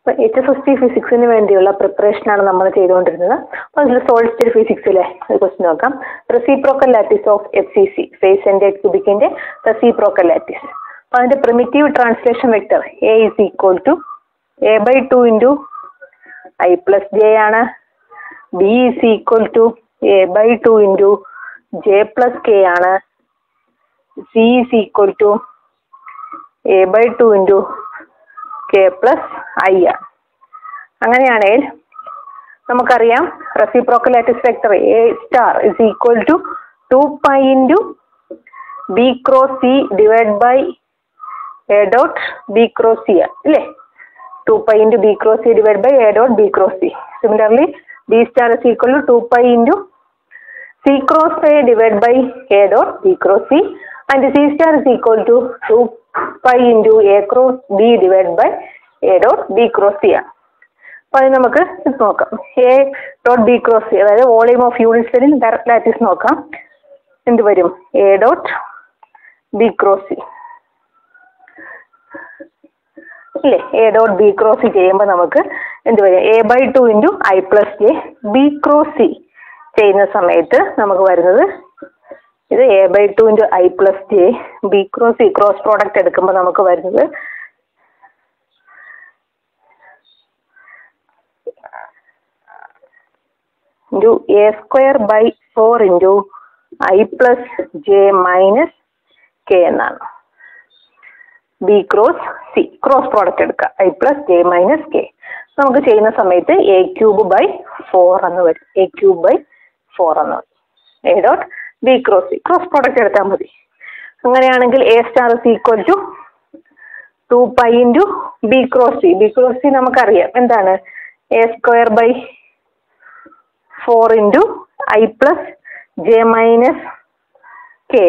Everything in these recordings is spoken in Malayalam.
എച്ച് എസ് എസ് ടി ഫിസിക്സിന് വേണ്ടിയുള്ള പ്രിപ്പറേഷനാണ് നമ്മൾ ചെയ്തുകൊണ്ടിരുന്നത് അപ്പോൾ അതിൽ സോളിഡ് സ്റ്റേറ്റ് ഫിസിക്സിലെ ഒരു ക്വസ്റ്റ്യൻ നോക്കാം reciprocal lattice of F C C face and ക്യൂബിക്കിന്റെ റെസിപ്രോക്കൽ ലാറ്റിസ് അപ്പോൾ അതിന്റെ primitive translation vector A is equal to A by two into I plus J ആണ് B is equal to A by two into J plus K ആണ് C is equal to A by two into K plus I ആണ് അങ്ങനെയാണെങ്കിൽ നമുക്കറിയാം reciprocal lattice vector A star is equal to two pi into B cross C divide by A dot B cross C അല്ലേ two pi into B cross C divide by A dot B cross C similarly B star is equal to two pi into C cross A divide by A dot B cross C and C star is equal to two pi into A cross B divide by A dot B cross C ആണ് അപ്പൊ അത് നമുക്ക് ഇത് നോക്കാം A dot B cross C അതായത് വോളിയം ഓഫ് യൂണിറ്റ് സെല്ലിൽ ഡയറക്റ്റ് ലാറ്റിസ് നോക്കാം എന്ത് വരും A dot B cross C ഇല്ലേ A dot B cross C ചെയ്യുമ്പോൾ നമുക്ക് എന്ത് വരും A by two into I plus J B cross C ചെയ്യുന്ന സമയത്ത് നമുക്ക് വരുന്നത് ഇത് A by two into I plus J B cross C cross product എടുക്കുമ്പോൾ നമുക്ക് വരുന്നത് into A square by four into I plus J minus K എന്നാണ് B cross C cross product എടുക്കുക I plus J minus K നമുക്ക് ചെയ്യുന്ന സമയത്ത് എ ക്യൂബ് ബൈ ഫോർ എന്ന് വരും എ ക്യൂബ് ബൈ ഫോർ എന്ന് വരും A dot B cross C cross product എടുത്താൽ മതി അങ്ങനെയാണെങ്കിൽ A star is equal to two pi into B cross C B cross C നമുക്കറിയാം എന്താണ് A square by four into I plus J minus K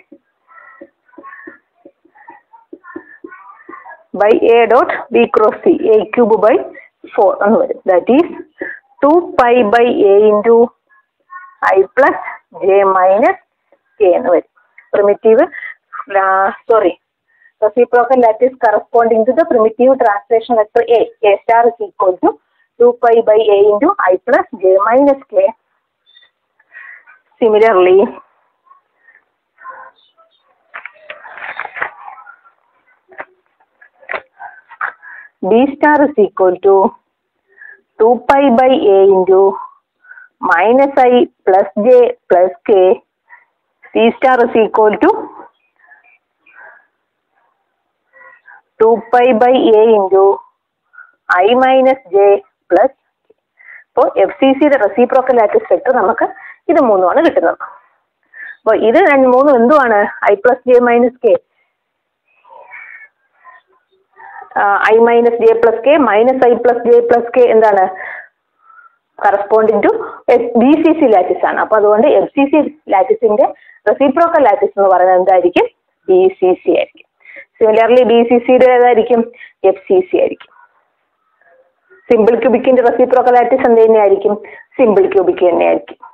by A dot B cross C A cube by four എന്ന് വരും that is two pi by A into I plus J minus K എന്ന് വരും primitive sorry reciprocal lattice corresponding to the primitive translation vector A. A star is equal to 2 pi by A into I plus J minus K. Similarly, B star is equal to 2 pi by A into minus I plus J plus K. C star is equal to 2 pi by A into I minus J plus അപ്പോൾ എഫ് സി സിയുടെ റെസിപ്രോക്കൽ ലാറ്റിസ് വെക്ടർ നമുക്ക് ഇത് മൂന്നുമാണ് കിട്ടുന്നത് അപ്പോൾ ഇത് രണ്ട് മൂന്നും എന്തുവാണ് I plus J minus K I minus J plus K minus I plus J plus K എന്താണ് corresponding to B C C lattice ആണ് അപ്പൊ അതുകൊണ്ട് എഫ് സി സി ലാറ്റിസിന്റെ റെസിപ്രോക്കൽ ലാറ്റിസ് എന്ന് പറയുന്നത് എന്തായിരിക്കും ബി സി സി ആയിരിക്കും സിമിലർലി ബി സി സിയുടെ ഏതായിരിക്കും എഫ് സി സി ആയിരിക്കും സിമ്പിൾ ക്യൂബിക്കിന്റെ റെസിപ്രോക്കൽ ലാറ്റിസ് എന്ത് തന്നെയായിരിക്കും സിമ്പിൾ ക്യൂബിക് തന്നെയായിരിക്കും